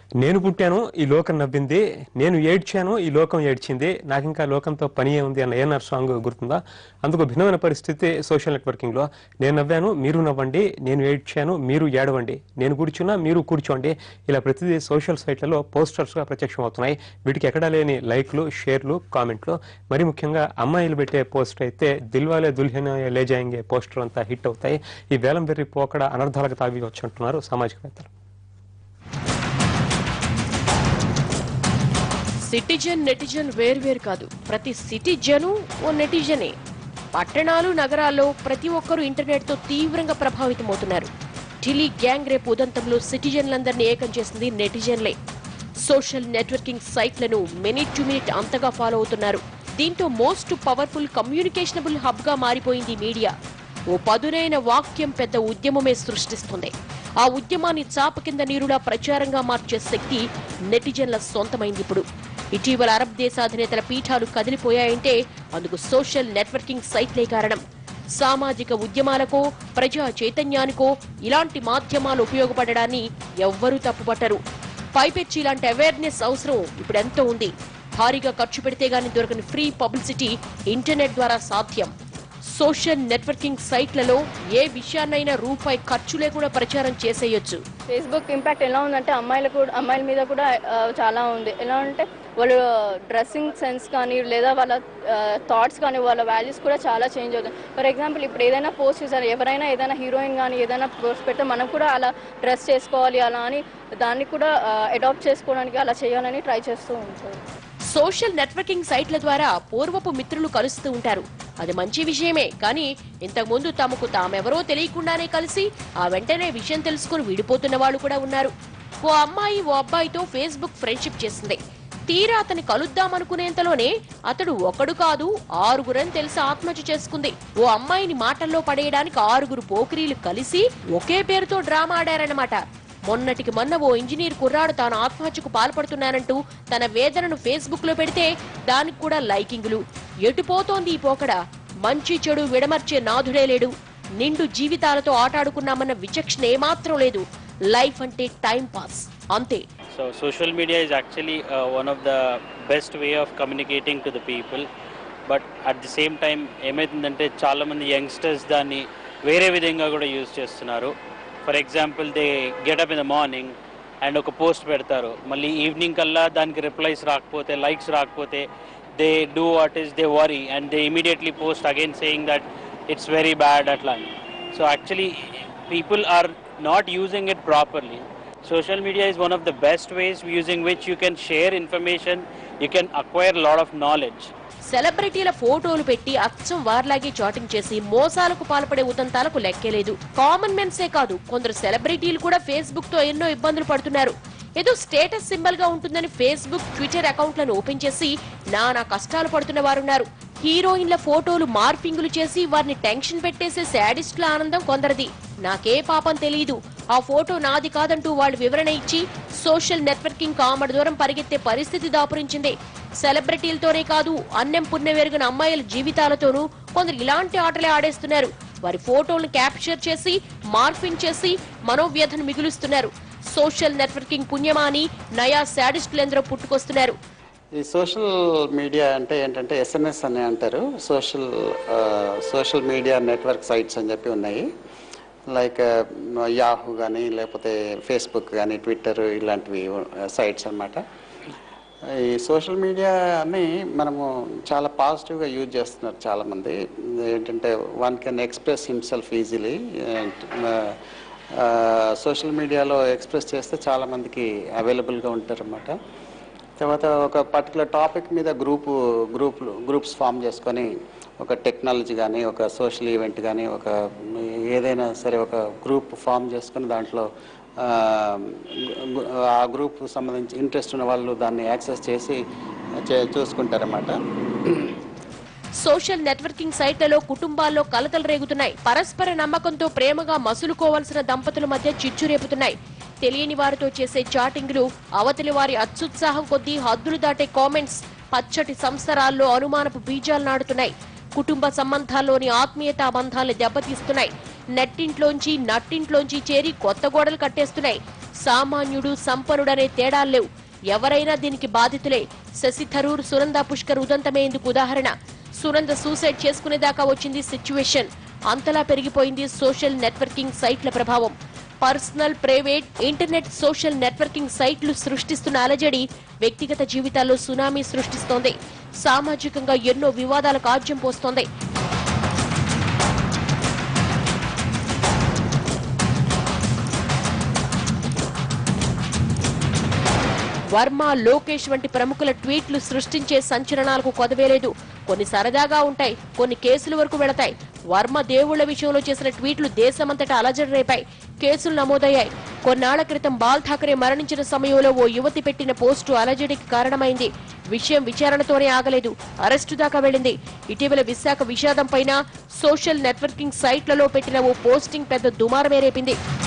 నేను పుట్టాను ఈ లోకం నవ్వింది నేను ఏడ్చాను ఈ లోకం ఏడ్చింది నాకు ఇంకా లోకంతో పని ఏముంది అన్న ఏఎన్ఆర్ సాంగ్ గుర్తుందా అందుకు భిన్నమైన పరిస్థితి సోషల్ నెట్వర్కింగ్లో నేను నవ్వాను మీరు నవ్వండి నేను ఏడ్చాను మీరు ఏడవండి నేను కూర్చున్నా మీరు కూర్చోండి ఇలా ప్రతిదీ సోషల్ సైట్లలో పోస్టర్స్గా ప్రత్యక్షం అవుతున్నాయి వీటికి ఎక్కడా లేని లైక్లు షేర్లు కామెంట్లు మరి ముఖ్యంగా అమ్మాయిలు పెట్టే పోస్ట్ అయితే దిల్వాలే దుల్హన్ లే జాయింగే పోస్టర్ అంతా హిట్ అవుతాయి ఈ వేలం వెర్రి పోకడ అనర్థాలకు తావి వచ్చి అంటున్నారు సామాజికవేత్తలు సిటిజన్ నెటిజన్ వేర్వేరు కాదు ప్రతి సిటిజను ఓ నెటిజనే పట్టణాలు నగరాల్లో ప్రతి ఒక్కరూ ఇంటర్నెట్ తో తీవ్రంగా ప్రభావితమవుతున్నారు ఢిల్లీ గ్యాంగ్ రేపు ఉదంతంలో సిటిజన్లందరినీ ఏకం చేసింది నెటిజన్లే సోషల్ నెట్వర్కింగ్ సైట్లను మినిట్ టు మినిట్ అంతగా ఫాలో అవుతున్నారు దీంతో మోస్ట్ పవర్ఫుల్ కమ్యూనికేషనబుల్ హబ్ గా మారిపోయింది మీడియా ఓ పదునైన వాక్యం పెద్ద ఉద్యమమే సృష్టిస్తుంది ఆ ఉద్యమాన్ని చాప కింద నీరులా ప్రచారంగా మార్చే శక్తి నెటిజన్ల సొంతమైంది ఇప్పుడు ఇటీవల అరబ్ దేశాధినేతల పీఠాలు కదిలిపోయాయంటే అందుకు సోషల్ నెట్వర్కింగ్ సైట్లే కారణం సామాజిక ఉద్యమాలకో ప్రజా చైతన్యానికో ఇలాంటి మాధ్యమాలు ఉపయోగపడడాన్ని ఎవ్వరూ తప్పుపట్టరు పైపెచ్చి ఇలాంటి అవేర్నెస్ అవసరం ఇప్పుడెంతో ఉంది భారీగా ఖర్చు పెడితే గాని దొరకని ఫ్రీ పబ్లిసిటీ ఇంటర్నెట్ ద్వారా సాధ్యం సోషల్ నెట్వర్కింగ్ సైట్లలో ఏ విషయాన్నైనా రూపాయి ఖర్చు లేకుండా ప్రచారం చేసేయొచ్చు ఫేస్బుక్ ఇంపాక్ట్ ఎలా ఉందంటే అమ్మాయిల కూడా అమ్మాయిల మీద కూడా ఆ, చాలా ఉంది ఎలా అంటే వాళ్ళు డ్రెస్సింగ్ సెన్స్ కానీ లేదా వాళ్ళ థాట్స్ కానీ వాళ్ళ వాల్యూస్ కూడా చాలా చేంజ్ అవుతాయి ఫర్ ఎగ్జాంపుల్ ఇప్పుడు ఏదైనా పోస్ట్ చేశారు ఎవరైనా ఏదైనా హీరోయిన్ కానీ ఏదైనా పోస్ట్ పెడితే మనం కూడా అలా డ్రెస్ చేసుకోవాలి అలా అని దాన్ని కూడా అడాప్ట్ చేసుకోవడానికి అలా చేయాలని ట్రై చేస్తూ ఉంటారు సోషల్ నెట్వర్కింగ్ సైట్ల ద్వారా పూర్వపు మిత్రులు కలుస్తూ ఉంటారు అది మంచి విషయమే కానీ ఇంతకుముందు తమకు తామెవరో తెలియకుండానే కలిసి ఆ వెంటనే విషయం తెలుసుకుని విడిపోతున్న వాళ్ళు కూడా ఉన్నారు ఓ అమ్మాయి ఓ అబ్బాయితో ఫేస్బుక్ ఫ్రెండ్షిప్ చేసింది తీరా అతని కలుద్దామనుకునేంతలోనే అతడు ఒకడు కాదు ఆరుగురని తెలిసి ఆత్మహత్య చేసుకుంది ఓ అమ్మాయిని మాటల్లో పడేయడానికి ఆరుగురు పోకిరీలు కలిసి ఒకే పేరుతో డ్రామా ఆడారన్నమాట మొన్నటికి మొన్న ఓ ఇంజనీర్ కుర్రాడు తాను ఆత్మహత్యకు పాల్పడుతున్నానంటూ తన వేదనను ఫేస్బుక్ లో పెడితే దానికి కూడా లైకింగులు ఎటుపోతోంది ఈ పోకడ మంచి చెడు విడమర్చే నాథుడే లేడు నిండు జీవితాలతో ఆటాడుకున్నామన్న విచక్షణ ఏమాత్రం లేదు లైఫ్ అంటే టైం పాస్ అంతే So social media is actually uh, one of the best way of communicating to the people. But at the same time ఏమవుతుందంటే చాలామంది యంగ్స్టర్స్ దాన్ని వేరే విధంగా కూడా యూజ్ చేస్తున్నారు for example they get up in the morning and ఒక post పెడతారు మళ్ళీ ఈవినింగ్ కల్లా దానికి రిప్లైస్ రాకపోతే లైక్స్ రాకపోతే they do what is they worry and they immediately post again saying that it's very bad అట్లా అని so actually people are not using it properly social media is one of the best ways using which you can share information you can acquire a lot of knowledge సెలబ్రిటీల ఫోటోలు పెట్టి అచ్చం వారిలాగే chatting చేసి మోసాలకు పాల్పడే ఉదంతాలకు లెక్కేలేదు common మెన్సే కాదు కొందరు సెలబ్రిటీలు కూడా ఫేస్బుక్ తో ఎన్నో ఇబ్బందులు పడుతున్నారు ఏదో స్టేటస్ సింబల్ గా ఉంటుందని ఫేస్బుక్ ట్విట్టర్ అకౌంట్లను ఓపెన్ చేసి నానా కష్టాలు పడుతున్న వారున్నారు హీరోయిన్ల ఫోటోలు మార్పింగులు చేసి వారిని టెన్షన్ పెట్టేసే శాడిస్టుల ఆనందం కొందరిది నాకే పాపం తెలియదు ఆ ఫోటో నాది కాదంటూ వాళ్ళు వివరణ ఇచ్చి సోషల్ నెట్వర్కింగ్ కామడి దూరం పరిగెత్తే పరిస్థితి దాపురించింది సెలబ్రిటీలతోనే కాదు అన్నం పుణ్యమెరుగిన అమ్మాయిల జీవితాలతోనూ కొందరు ఇలాంటి ఆటలే ఆడేస్తున్నారు వారి ఫోటోలను క్యాప్చర్ చేసి మార్ఫింగ్ చేసి మనోవ్యధను మిగులుస్తున్నారు సోషల్ నెట్వర్కింగ్ పుణ్యమాని నయా శాడిస్టులెందరో పుట్టుకొస్తున్నారు ఈ సోషల్ మీడియా అంటే ఏంటంటే ఎస్ఎంఎస్ అని అంటారు social social media network sites అని చెప్పి ఉన్నాయి లైక్ యాహూ కానీ లేకపోతే ఫేస్బుక్ కానీ ట్విట్టర్ ఇలాంటివి సైట్స్ అన్నమాట ఈ సోషల్ మీడియాని మనము చాలా పాజిటివ్గా యూజ్ చేస్తున్నారు చాలామంది ఏంటంటే one can express himself easily social మీడియాలో ఎక్స్ప్రెస్ చేస్తే చాలామందికి అవైలబుల్గా ఉంటారన్నమాట తర్వాత ఒక పర్టికులర్ టాపిక్ మీద గ్రూపు గ్రూపులు గ్రూప్స్ ఫామ్ చేసుకొని ఒక టెక్నాలజీ కానీ ఒక సోషల్ ఈవెంట్ కానీ ఒక ఏదైనా సరే ఒక గ్రూప్ ఫామ్ చేసుకొని దాంట్లో ఆ, గు- ఆ గ్రూప్ సంబంధించి ఇంట్రెస్ట్ ఉన్న వాళ్ళు దాన్ని యాక్సెస్ చేసి చే- చూసుకుంటారన్నమాట సోషల్ నెట్వర్కింగ్ సైట్లలో కుటుంబాల్లో కలతలు రేగుతున్నాయి పరస్పర నమ్మకంతో ప్రేమగా మసులుకోవాల్సిన దంపతుల మధ్య చిచ్చు రేపుతున్నాయి తెలియని వారితో చేసే చాటింగ్లు అవతలి వారి అత్యుత్సాహం కొద్దీ హద్దులు దాటే కామెంట్స్ పచ్చటి సంవత్సరాల్లో అనుమానపు బీజాలు నాడుతున్నాయి కుటుంబ సంబంధాల్లోని ఆత్మీయతా బంధాలు దెబ్బతీస్తున్నాయి నెట్టింట్లోంచి నట్టింట్లోంచి చేరి కొత్త గోడలు కట్టేస్తున్నాయి సామాన్యుడు సంపన్నుడనే తేడాలు లేవు ఎవరైనా దీనికి బాధితులే శశి థరూర్ సునంద పుష్కర్ ఉదంతమే ఇందుకు ఉదాహరణ సునంద సూసైడ్ చేసుకునేదాకా వచ్చింది సిచ్యువేషన్ అంతలా పెరిగిపోయింది సోషల్ నెట్వర్కింగ్ సైట్ల ప్రభావం personal private internet social networking సైట్లు సృష్టిస్తున్న అలజడి వ్యక్తిగత జీవితాల్లో సునామీ సృష్టిస్తోంది సామాజికంగా ఎన్నో వివాదాలకు ఆజ్యం పోస్తోంది వర్మ లోకేష్ వంటి ప్రముఖుల ట్వీట్లు సృష్టించే సంచలనాలకు కొదవేలేదు కొన్ని సరదాగా ఉంటాయి కొన్ని కేసుల వరకు వెళతాయి వర్మ దేవుళ్ల విషయంలో చేసిన ట్వీట్లు దేశమంతటా అలజడి రేపాయి కేసులు నమోదయ్యాయి కొన్నాళ్ల క్రితం బాల్ ఠాకరే మరణించిన సమయంలో ఓ యువతి పెట్టిన పోస్టు అలజడికి కారణమైంది విషయం విచారణతోనే ఆగలేదు అరెస్టు దాకా వెళ్ళింది ఇటీవల విశాఖ విషాదం పైన సోషల్ నెట్వర్కింగ్ సైట్లలో పెట్టిన ఓ పోస్టింగ్ పెద్ద దుమారమే రేపింది